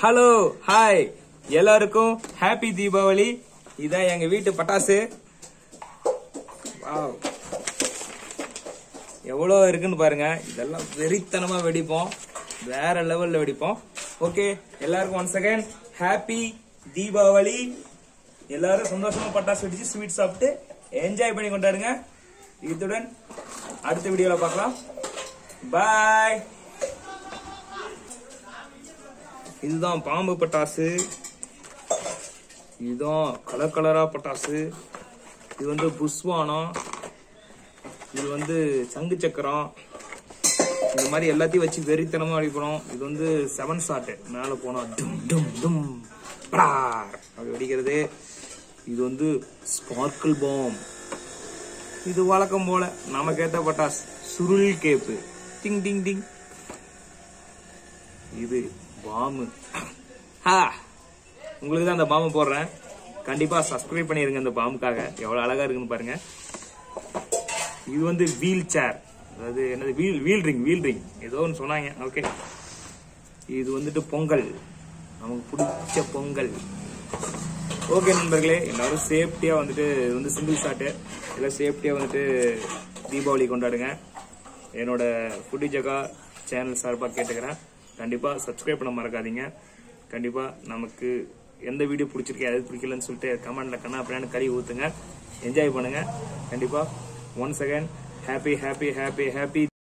hello hi எல்லாருக்கும் happy Deepavali இதான் எங்க வீட்டு பட்டாசு வாவ் எவ்வளோ இருக்குன்னு பாருங்க இதெல்லாம் வெறித்தனமா வெடிப்போம் வேற லெவல்ல வெடிப்போம் ஓகே எல்லாருக்கும் ஒன் செகண்ட் ஹாப்பி தீபாவளி எல்லாரும் சந்தோஷமா பட்டாசு வெடிச்சு ஸ்வீட் சாப்பிட்டு என்ஜாய் பண்ணி கொண்டாடுங்க இத்துடன் அடுத்த வீடியோல பார்க்கலாம் பாய் இதுதான் பாம்பு பட்டாசு இதுதான் கலர் கலரா பட்டாசு இது வந்து புஷ்வானம் இது வந்து சங்கு சக்கரம் இந்த மாதிரி எல்லாத்தையும் வச்சு வெறித்தனமா அடிப்போம் இது வந்து செவன் ஷாட் மேல போனா டும் டும் டும் படார் அப்படி வெடிக்கிறது இது வந்து ஸ்பார்க்கிள் பாம் இது வழக்கம் போல நமக்கு ஏத்த பட்டாஸ் சுருள் கேப்பு டிங் டிங் டிங் இது பாம்பு ஹா உங்களுக்கு தான் அந்த பாம்பு போடுறேன் கண்டிப்பா சப்ஸ்கிரைப் பண்ணிருங்க இந்த பாம்புக்காக எவ்வளவு அழகா இருக்குன்னு பாருங்க இது வந்து வீல் சேர் அதாவது என்னது wheel wheel ring wheel ring ஏதோ ஒன்று சொன்னாங்க ஓகே இது வந்துட்டு பொங்கல் நமக்கு பிடிச்ச பொங்கல் ஓகே நண்பர்களே எல்லாரும் சேஃப்டியா வந்துட்டு இது வந்து சிங்கிள் ஷாட்டு எல்லாம் சேஃப்டியா வந்துட்டு தீபாவளி கொண்டாடுங்க என்னோட ஃபுட்டி ஜகா சேனல் சார்பாக கேட்டுக்கிறேன் கண்டிப்பா சப்ஸ்கிரைப் பண்ண மறக்காதீங்க கண்டிப்பா நமக்கு எந்த வீடியோ பிடிச்சிருக்கு எது பிடிக்கலன்னு சொல்லிட்டு கமெண்ட்ல கண்ணா அப்படின்னு கறி ஊத்துங்க என்ஜாய் பண்ணுங்க கண்டிப்பா one second happy happy happy happy